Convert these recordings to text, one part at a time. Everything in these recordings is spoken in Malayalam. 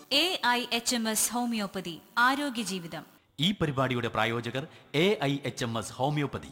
A I H M S homoeopathy ആരോഗ്യ ജീവിതം ഈ പരിപാടിയുടെ പ്രായോജകർ A I H M S homoeopathy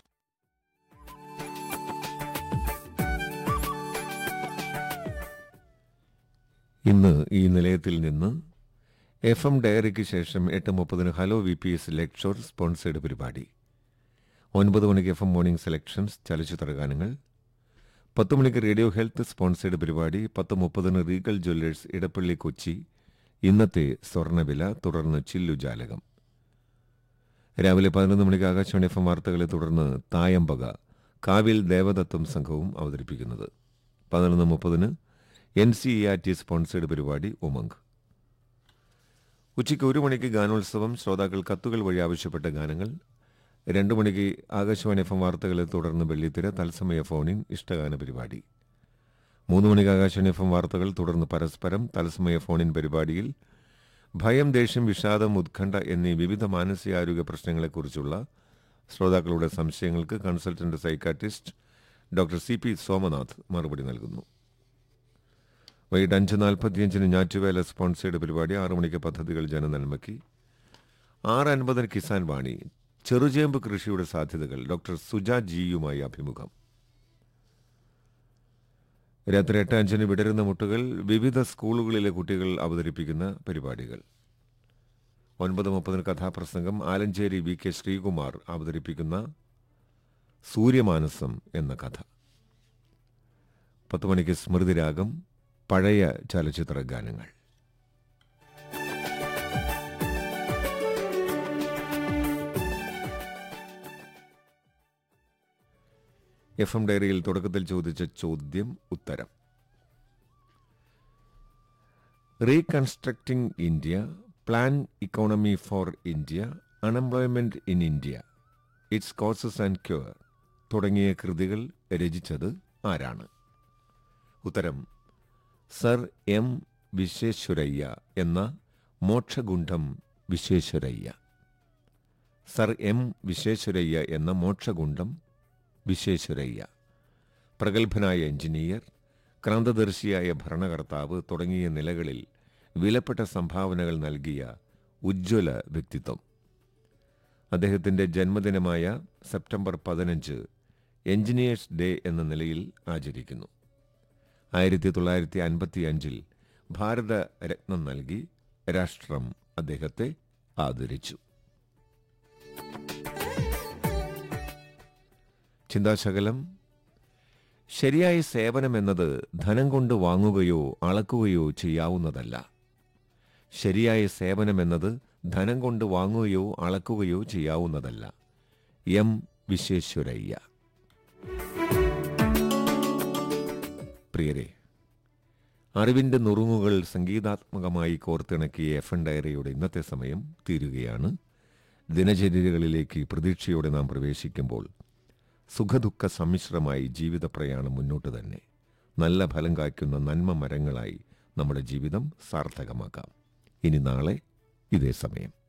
ഇന്ന് ഈ നിലയത്തിൽ നിന്ന് എഫ് എം ഡയറിക്ക് ശേഷം എട്ട് മുപ്പതിന് hello V P S Lakeshore sponsored പരിപാടി ഒൻപത് മണിക്ക് എഫ് എം മോർണിംഗ് സെലക്ഷൻസ് ചലച്ചിത്ര ഗാനങ്ങൾ പത്ത് മണിക്ക് റേഡിയോ ഹെൽത്ത് സ്പോൺസേഡ് പരിപാടി പത്ത് മുപ്പതിന് റീഗൽ ജ്വല്ലേഴ്സ് ഇടപ്പള്ളി കൊച്ചി ഇന്നത്തെ സ്വർണ്ണവില തുടർന്ന് ചില്ലുജാലകം രാവിലെ പതിനൊന്ന് മണിക്ക് ആകാശവാണി എഫ് എം വാർത്തകളെ തുടർന്ന് തായമ്പക കാവിൽ ദേവദത്തം സംഘവും അവതരിപ്പിക്കുന്നത് പതിനൊന്ന് മുപ്പതിന് N C E R T sponsored പരിപാടി ഉമംഗ് ഉച്ചയ്ക്ക് ഒരു മണിക്ക് ഗാനോത്സവം ശ്രോതാക്കൾ കത്തുകൾ വഴി ആവശ്യപ്പെട്ട ഗാനങ്ങൾ രണ്ടു മണിക്ക് ആകാശവാണി എഫ് എം വാർത്തകളെ തുടർന്ന് വെള്ളിത്തിര തത്സമയ ഫോണിൻ ഇഷ്ടഗാന പരിപാടി മൂന്ന് മണിക്ക് ആകാശവാണി എഫ് എം വാർത്തകൾ തുടർന്ന് പരസ്പരം തത്സമയ ഫോണിൻ പരിപാടിയിൽ ഭയം ദേഷ്യം വിഷാദം ഉത്കണ്ഠ എന്നീ വിവിധ മാനസികാരോഗ്യ പ്രശ്നങ്ങളെക്കുറിച്ചുള്ള ശ്രോതാക്കളുടെ സംശയങ്ങൾക്ക് consultant psychiatrist doctor C P Somanath മറുപടി നൽകുന്നു വൈകിട്ട് അഞ്ച് നാൽപ്പത്തിയഞ്ചിന് ഞാറ്റുവേല സ്പോൺസേഡ് പരിപാടി ആറു മണിക്ക് പദ്ധതികൾ ജനനന്മയ്ക്ക് ആറ് അൻപതിന് കിസാൻ വാണി ചെറുചേമ്പ് കൃഷിയുടെ സാധ്യതകൾ ഡോക്ടർ സുജാ ജിയുമായി അഭിമുഖം രാത്രി എട്ട് അഞ്ചിന് വിടരുന്ന മുട്ടുകൾ വിവിധ സ്കൂളുകളിലെ കുട്ടികൾ അവതരിപ്പിക്കുന്ന പരിപാടികൾ ഒൻപത് മുപ്പതിന് കഥാപ്രസംഗം ആലഞ്ചേരി വി കെ ശ്രീകുമാർ അവതരിപ്പിക്കുന്ന സൂര്യമാനസം എന്ന കഥ പത്ത് മണിക്ക് സ്മൃതിരാഗം പഴയ ചലച്ചിത്ര ഗാനങ്ങൾ എഫ് എം ഡയറിയിൽ തുടക്കത്തിൽ ചോദിച്ച ചോദ്യം ഉത്തരം reconstructing India planned economy for India unemployment in India its causes and cure തുടങ്ങിയ കൃതികൾ രചിച്ചത് ആരാണ് ഉത്തരം സർ എം വിശ്വേശ്വരയ്യ എന്ന മോക്ഷഗുണ്ഠം വിശ്വേശ്വരയ്യ സർ എം വിശ്വേശ്വരയ്യ എന്ന മോക്ഷഗുണ്ഠം വിശ്വേശ്വരയ്യ പ്രഗത്ഭനായ എഞ്ചിനീയർ ക്രാന്തദർശിയായ ഭരണകർത്താവ് തുടങ്ങിയ നിലകളിൽ വിലപ്പെട്ട സംഭാവനകൾ നൽകിയ ഉജ്ജ്വല വ്യക്തിത്വം അദ്ദേഹത്തിൻ്റെ ജന്മദിനമായ സെപ്റ്റംബർ പതിനഞ്ച് എഞ്ചിനീയേഴ്സ് ഡേ എന്ന നിലയിൽ ആചരിക്കുന്നു ആയിരത്തി തൊള്ളായിരത്തി അൻപത്തി അഞ്ചിൽ ഭാരത രത്നം നൽകി രാഷ്ട്രം അദ്ദേഹത്തെ ആദരിച്ചു ചിന്താശകലം ശരിയായ സേവനം എന്നത് ധനം കൊണ്ട് വാങ്ങുകയോ അളക്കുകയോ ചെയ്യാവുന്നതല്ല ശരിയായ സേവനം എന്നത് ധനം കൊണ്ട് വാങ്ങുകയോ അളക്കുകയോ ചെയ്യാവുന്നതല്ല എം വിശ്വേശ്വരയ്യ പ്രിയരെ അറിവിന്റെ നുറുങ്ങുകൾ സംഗീതാത്മകമായി കോർത്തിണക്കിയ എഫ് എൻ ഡയറിയുടെ ഇന്നത്തെ സമയം തീരുകയാണ് ദിനചര്യകളിലേക്ക് പ്രതീക്ഷയോടെ നാം പ്രവേശിക്കുമ്പോൾ സുഖദുഃഖ സമ്മിശ്രമായി ജീവിത പ്രയാണം മുന്നോട്ട് തന്നെ നല്ല ഫലം കായ്ക്കുന്ന നന്മ മരങ്ങളായി നമ്മുടെ ജീവിതം സാർത്ഥകമാക്കാം ഇനി നാളെ ഇതേ സമയം